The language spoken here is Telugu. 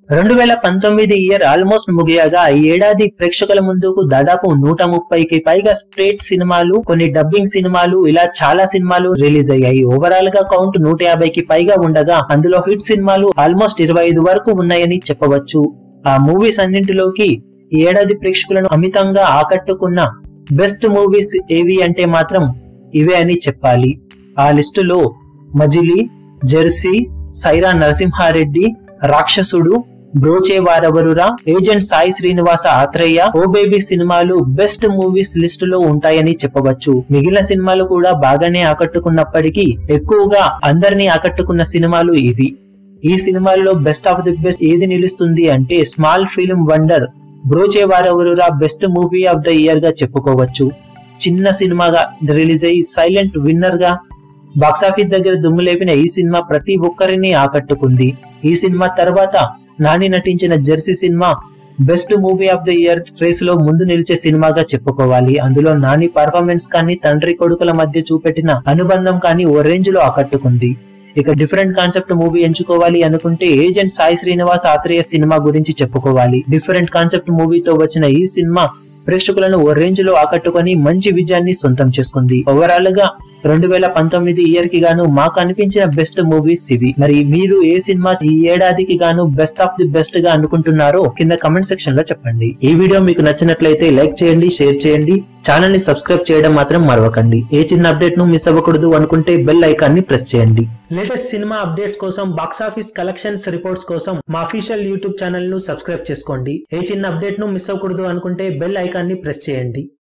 రెండు వేల పంతొమ్మిది ఇయర్ ఆల్మోస్ట్ ముగియగా ఈ ఏడాది ప్రేక్షకుల ముందుకు దాదాపు నూట ముప్పైకి పైగా స్ట్రేట్ సినిమాలు కొన్ని డబ్బింగ్ సినిమాలు ఇలా చాలా సినిమాలు రిలీజ్ అయ్యాయి ఓవరాల్ గా కౌంట్ నూట యాభైకి పైగా ఉండగా అందులో హిట్ సినిమాలు ఆల్మోస్ట్ ఇరవై ఐదు వరకు ఉన్నాయని చెప్పవచ్చు ఆ మూవీస్ అన్నింటిలోకి ఈ ఏడాది ప్రేక్షకులను అమితంగా ఆకట్టుకున్న బెస్ట్ మూవీస్ ఏవి అంటే మాత్రం ఇవే అని చెప్పాలి ఆ లిస్టులో మజిలీ Jersey Sye Raa Narasimha Reddy Rakshasudu Broche Varevarura Agent Sai Srinivasa Athreya Oh Baby సినిమాలు బెస్ట్ మూవీస్ లిస్ట్ లో ఉంటాయని చెప్పవచ్చు మిగిలిన సినిమాలు కూడా బాగానే ఆకట్టుకున్నప్పటికీ ఎక్కువగా అందరినీ ఆకట్టుకున్న సినిమాలు ఇవి ఈ సినిమాల్లో బెస్ట్ ఆఫ్ ది బెస్ట్ ఏది నిలుస్తుంది అంటే small film wonder Broche Varevarura best movie of the year గా చెప్పుకోవచ్చు చిన్న సినిమాగా రిలీజ్ అయ్యి సైలెంట్ విన్నర్ గా బాక్సాఫీస్ దగ్గర దుమ్ము లేపిన ఈ సినిమా ప్రతి ఒక్కరిని ఆకట్టుకుంది ఈ సినిమా తర్వాత నాని నటించిన జెర్సీ సినిమా best movie of the year race లో ముందు నిలిచే సినిమాగా చెప్పుకోవాలి అందులో నాని పర్ఫార్మెన్స్ కానీ తండ్రి కొడుకుల మధ్య చూపెట్టిన అనుబంధం కానీ ఓ రేంజ్ లో ఆకట్టుకుంది ఇక డిఫరెంట్ కాన్సెప్ట్ మూవీ ఎంచుకోవాలి అనుకుంటే ఏజెంట్ సాయి శ్రీనివాస్ ఆత్రేయ సినిమా గురించి చెప్పుకోవాలి డిఫరెంట్ కాన్సెప్ట్ మూవీతో వచ్చిన ఈ సినిమా ప్రేక్షకులను ఓ రేంజ్ లో ఆకట్టుకొని మంచి విజయాన్ని సొంతం చేసుకుంది ఓవరాల్ గా రెండు వేల పంతొమ్మిది ఇయర్ కి గాను మాకు అనిపించిన బెస్ట్ మూవీస్ ఇవి మరి మీరు ఏ సినిమా ఈ ఏడాదికి గాను బెస్ట్ ఆఫ్ ది బెస్ట్ గా అనుకుంటున్నారో కింద కమెంట్ సెక్షన్ లో చెప్పండి ఈ వీడియో మీకు నచ్చినట్లయితే లైక్ చేయండి షేర్ చేయండి ఛానల్ ని సబ్స్క్రైబ్ చేయడం మాత్రం మరవకండి ఏ చిన్న అప్డేట్ ను మిస్ అవ్వకూడదు అనుకుంటే బెల్ ఐకాన్ ని ప్రెస్ చేయండి లేటెస్ట్ సినిమా అప్డేట్స్ కోసం బాక్స్ ఆఫీస్ కలెక్షన్స్ రిపోర్ట్స్ కోసం మా అఫీషియల్ యూట్యూబ్ ఛానల్ ను సబ్స్క్రైబ్ చేసుకోండి ఏ చిన్న అప్డేట్ ను మిస్ అవ్వకూడదు అనుకుంటే బెల్ ఐకాన్ ని ప్రెస్ చేయండి